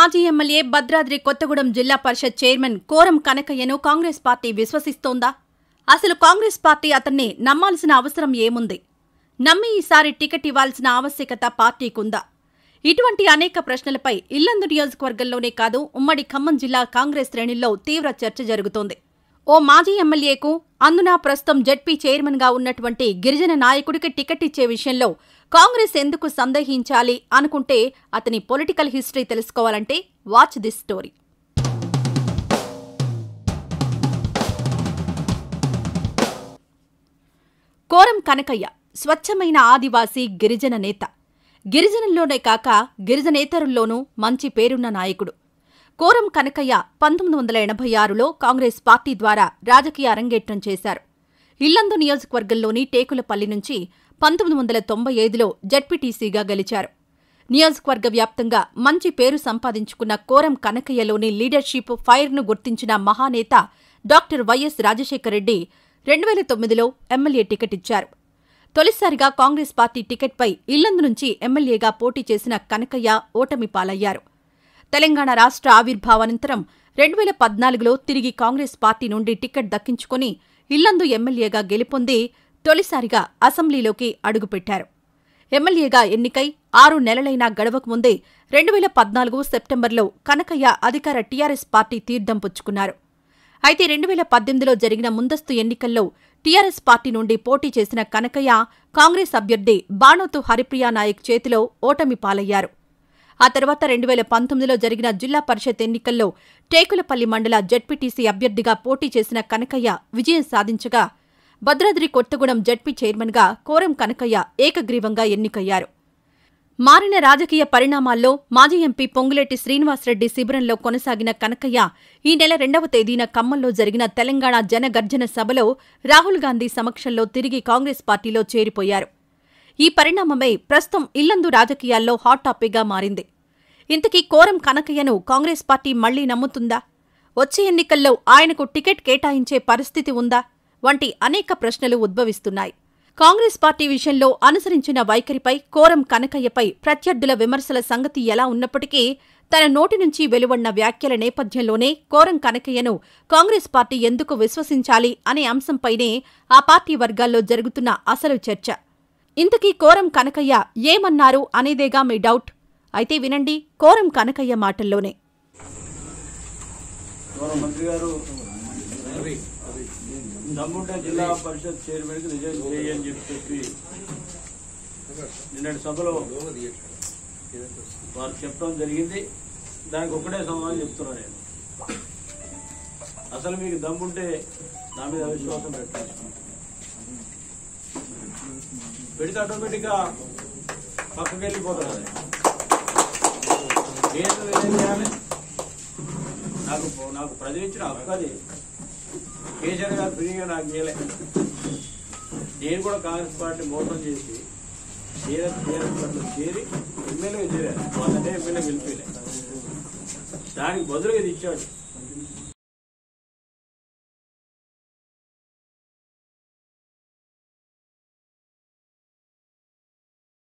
మాజీ ఎమ్మెల్యే భద్రాద్రి కొత్తగూడెం జిల్లా పరిషత్ చైర్మన్ కోరం కనకయ్యను కాంగ్రెస్ పార్టీ విశ్వసిస్తోందా అసలు కాంగ్రెస్ పార్టీ అతన్ని నమ్మాల్సిన అవసరం ఏముంది నమ్మి ఈసారి టికెట్ ఇవ్వాల్సిన ఆవశ్యకత పార్టీకుందా ఇటువంటి అనేక ప్రశ్నలపై ఇల్లందు నియోజకవర్గంలోనే కాదు ఉమ్మడి ఖమ్మం జిల్లా కాంగ్రెస్ శ్రేణుల్లో తీవ్ర చర్చ జరుగుతోంది ఓ మాజీ ఎమ్మెల్యేకు అందున ప్రస్తుతం జడ్పీ చైర్మన్గా ఉన్నటువంటి గిరిజన నాయకుడికి టికెట్ ఇచ్చే విషయంలో కాంగ్రెస్ ఎందుకు సందేహించాలి అనుకుంటే అతని పొలిటికల్ హిస్టరీ తెలుసుకోవాలంటే watch this story Koram Kanakaiah స్వచ్ఛమైన ఆదివాసీ గిరిజన నేత గిరిజనుల్లోనే కాక గిరిజనేతరుల్లోనూ మంచి పేరున్న నాయకుడు కోరం కనకయ్య పంతొమ్మిది వందల ఎనభై ఆరులో కాంగ్రెస్ పార్టీ ద్వారా రాజకీయ అరంగేట్రం చేశారు ఇల్లందు నియోజకవర్గంలోని టేకులపల్లి నుంచి పంతొమ్మిది వందల తొంభై ఐదులో జడ్పీటీసీగా గెలిచారు నియోజకవర్గ వ్యాప్తంగా మంచి పేరు సంపాదించుకున్న కోరం కనకయ్యలోని లీడర్షిప్ ఫైర్ను గుర్తించిన మహానేత డాక్టర్ వైఎస్ రాజశేఖర రెడ్డి రెండు వేల తొమ్మిదిలో ఎమ్మెల్యే టికెట్ ఇచ్చారు తొలిసారిగా కాంగ్రెస్ పార్టీ టికెట్పై ఇల్లందు నుంచి ఎమ్మెల్యేగా పోటీ చేసిన కనకయ్య ఓటమి పాలయ్యారు తెలంగాణ రాష్ట్ర ఆవిర్భావానంతరం రెండు వేల పద్నాలుగులో తిరిగి కాంగ్రెస్ పార్టీ నుండి టికెట్ దక్కించుకుని ఇల్లందు ఎమ్మెల్యేగా గెలుపొంది తొలిసారిగా అసెంబ్లీలోకి అడుగుపెట్టారు ఎమ్మెల్యేగా ఎన్నికై ఆరు నెలలైనా గడవక ముందే రెండు వేల పద్నాలుగు సెప్టెంబర్లో కనకయ్య అధికార టీఆర్ఎస్ పార్టీ తీర్థం పుచ్చుకున్నారు అయితే రెండు వేల పద్దెనిమిదిలో జరిగిన ముందస్తు ఎన్నికల్లో టీఆర్ఎస్ పార్టీ నుండి పోటీ చేసిన కనకయ్య కాంగ్రెస్ అభ్యర్థి బాణోతు హరిప్రియా నాయక్ చేతిలో ఓటమి పాలయ్యారు ఆ తర్వాత రెండు వేల పంతొమ్మిదిలో జరిగిన జిల్లా పరిషత్ ఎన్నికల్లో టేకులపల్లి మండల జడ్పీటీసీ అభ్యర్థిగా పోటీ చేసిన కనకయ్య విజయం సాధించగా భద్రాద్రి కొత్తగూడెం జడ్పీ చైర్మన్గా కోరం కనకయ్య ఏకగ్రీవంగా ఎన్నికయ్యారు మారిన రాజకీయ పరిణామాల్లో మాజీ ఎంపీ పొంగులేటి శ్రీనివాసరెడ్డి శిబిరంలో కొనసాగిన కనకయ్య ఈ నెల రెండవ తేదీన ఖమ్మంలో జరిగిన తెలంగాణ జనగర్జన సభలో రాహుల్ గాంధీ సమక్షంలో తిరిగి కాంగ్రెస్ పార్టీలో చేరిపోయారు ఈ పరిణామమే ప్రస్తుతం ఇల్లందు రాజకీయాల్లో హాట్ టాపిక్గా మారింది ఇంతకీ కోరం కనకయ్యను కాంగ్రెస్ పార్టీ మళ్లీ నమ్ముతుందా వచ్చే ఎన్నికల్లో ఆయనకు టికెట్ కేటాయించే పరిస్థితి ఉందా వంటి అనేక ప్రశ్నలు ఉద్భవిస్తున్నాయి కాంగ్రెస్ పార్టీ విషయంలో అనుసరించిన వైఖరిపై కోరం కనకయ్యపై ప్రత్యర్థుల విమర్శల సంగతి ఎలా ఉన్నప్పటికీ తన నోటి నుంచి వెలువడిన వ్యాఖ్యల నేపథ్యంలోనే కోరం కనకయ్యను కాంగ్రెస్ పార్టీ ఎందుకు విశ్వసించాలి అనే అంశంపైనే ఆ పార్టీ వర్గాల్లో జరుగుతున్న అసలు చర్చ ఇంతకీ కోరం కనకయ్య ఏమన్నారు అనేదేగా మీ డౌట్ అయితే వినండి కోరం కనకయ్య మాటల్లోనే గౌరవ మంత్రి గారు దమ్ముంటే జిల్లా పరిషత్ చైర్మన్ కి రిజైన్ చేయి అని చెప్పి చెప్పి నిన్నటి సభలో వారు చెప్పడం జరిగింది దానికి ఒకటే సమాధానం చెప్తున్నా నేను అసలు మీకు దమ్ముంటే నా మీద అవిశ్వాసం పెట్టండి పెడితే ఆటోమేటిక్ గా పక్కకి వెళ్ళిపోతారు అది. నేను ఏం చేయాలి నాకు నాకు ప్రజలు ఇచ్చిన హక్కు అది కేసీఆర్ గారు ఫ్రీగా నాకు చేయలే నేను కూడా కాంగ్రెస్ పార్టీ మోసం చేసి టీఆర్ఎస్ టీఆర్ఎస్ పార్టీలో చేరి ఎమ్మెల్యేగా చేరాను వాళ్ళంటే ఎమ్మెల్యే గెలిపేలే దానికి బదులుగా ఇది ఇచ్చాడు